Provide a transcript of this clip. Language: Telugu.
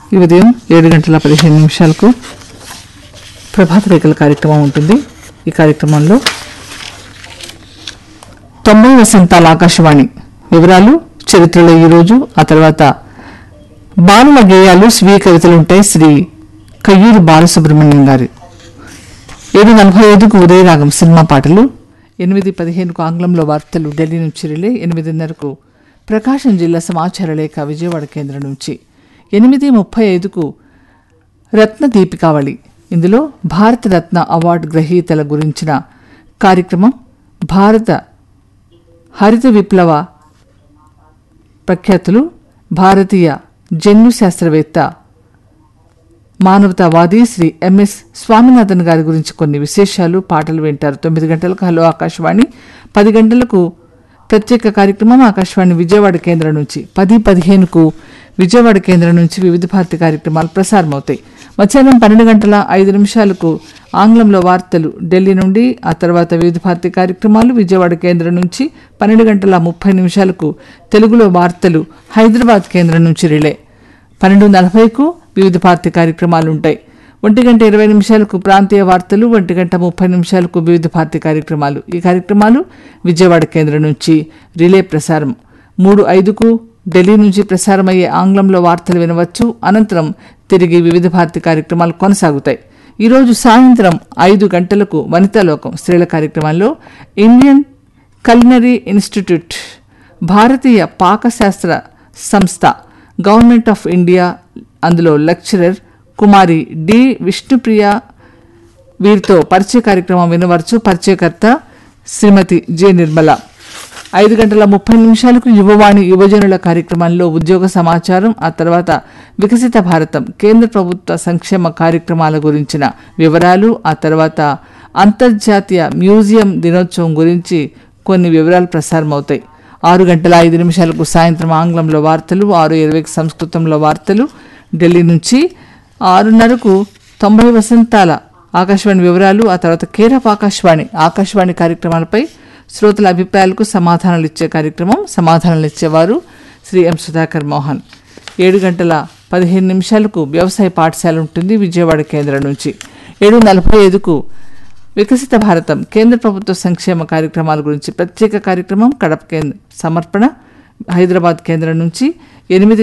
ఈ ఉదయం ఏడు గంటల పదిహేను నిమిషాలకు ప్రభాత రేఖల కార్యక్రమం ఉంటుంది ఈ కార్యక్రమంలో తొంభై వసంతాల ఆకాశవాణి వివరాలు చరిత్రలో ఈరోజు ఆ తర్వాత బాలుల గేయాలు స్వీయ కవితలు ఉంటాయి శ్రీ కయ్యూరు బాలసుబ్రహ్మణ్యం గారి ఏడు నలభై ఐదుకు ఉదయరాగం సినిమా పాటలు ఎనిమిది పదిహేనుకు ఆంగ్లంలో వార్తలు ఢిల్లీ నుంచి రిలే ఎనిమిదిన్నరకు ప్రకాశం జిల్లా సమాచార లేఖ విజయవాడ కేంద్రం నుంచి ఎనిమిది ముప్పై ఐదుకు రత్న దీపికావళి ఇందులో భారతరత్న అవార్డు గ్రహీతల గురించిన కార్యక్రమం భారత హరిత విప్లవ ప్రఖ్యాతులు భారతీయ జన్యు శాస్త్రవేత్త మానవతావాది శ్రీ ఎంఎస్ స్వామినాథన్ గారి గురించి కొన్ని విశేషాలు పాటలు వింటారు తొమ్మిది గంటలకు హలో ఆకాశవాణి పది గంటలకు ప్రత్యేక కార్యక్రమం ఆకాశవాణి విజయవాడ కేంద్రం నుంచి పది పదిహేనుకు విజయవాడ కేంద్రం నుంచి వివిధ భారతి కార్యక్రమాలు ప్రసారమవుతాయి మధ్యాహ్నం పన్నెండు గంటల ఐదు నిమిషాలకు ఆంగ్లంలో వార్తలు ఢిల్లీ నుండి ఆ తర్వాత వివిధ భారతి కార్యక్రమాలు విజయవాడ కేంద్రం నుంచి పన్నెండు గంటల ముప్పై నిమిషాలకు తెలుగులో వార్తలు హైదరాబాద్ కేంద్రం నుంచి రిలే పన్నెండు నలభైకు వివిధ భారతి కార్యక్రమాలు ఉంటాయి ఒంటి గంట ఇరవై నిమిషాలకు ప్రాంతీయ వార్తలు ఒంటి గంట ముప్పై నిమిషాలకు వివిధ భారతి కార్యక్రమాలు ఈ కార్యక్రమాలు విజయవాడ కేంద్రం నుంచి రిలే ప్రసారం మూడు ఐదుకు ఢిల్లీ నుంచి ప్రసారమయ్యే ఆంగ్లంలో వార్తలు వినవచ్చు అనంతరం తిరిగి వివిధ భారతి కార్యక్రమాలు కొనసాగుతాయి ఈరోజు సాయంత్రం ఐదు గంటలకు వనితాలోకం స్త్రీల కార్యక్రమాల్లో ఇండియన్ కలినరీ ఇన్స్టిట్యూట్ భారతీయ పాకశాస్త్ర సంస్థ గవర్నమెంట్ ఆఫ్ ఇండియా అందులో లెక్చరర్ కుమారి డి విష్ణుప్రియ వీరితో పరిచయ కార్యక్రమం వినవచ్చు పరిచయకర్త శ్రీమతి జె నిర్మల ఐదు గంటల ముప్పై నిమిషాలకు యువవాణి యువజనుల కార్యక్రమంలో ఉద్యోగ సమాచారం ఆ తర్వాత వికసిత భారతం కేంద్ర ప్రభుత్వ సంక్షేమ కార్యక్రమాల గురించిన వివరాలు ఆ తర్వాత అంతర్జాతీయ మ్యూజియం దినోత్సవం గురించి కొన్ని వివరాలు ప్రసారమవుతాయి ఆరు గంటల ఐదు నిమిషాలకు సాయంత్రం ఆంగ్లంలో వార్తలు ఆరు ఇరవైకి సంస్కృతంలో వార్తలు ఢిల్లీ నుంచి ఆరున్నరకు తొంభై వసంతాల ఆకాశవాణి వివరాలు ఆ తర్వాత కేర్ ఆఫ్ ఆకాశవాణి ఆకాశవాణి కార్యక్రమాలపై శ్రోతల అభిప్రాయాలకు సమాధానాలు ఇచ్చే కార్యక్రమం సమాధానాలు ఇచ్చేవారు శ్రీ ఎం సుధాకర్ మోహన్ ఏడు గంటల పదిహేను నిమిషాలకు వ్యవసాయ పాఠశాల ఉంటుంది విజయవాడ కేంద్రం నుంచి ఏడు నలభై ఐదుకు వికసిత భారతం కేంద్ర ప్రభుత్వ సంక్షేమ కార్యక్రమాల గురించి ప్రత్యేక కార్యక్రమం కడప కేంద్ర సమర్పణ హైదరాబాద్ కేంద్రం నుంచి ఎనిమిది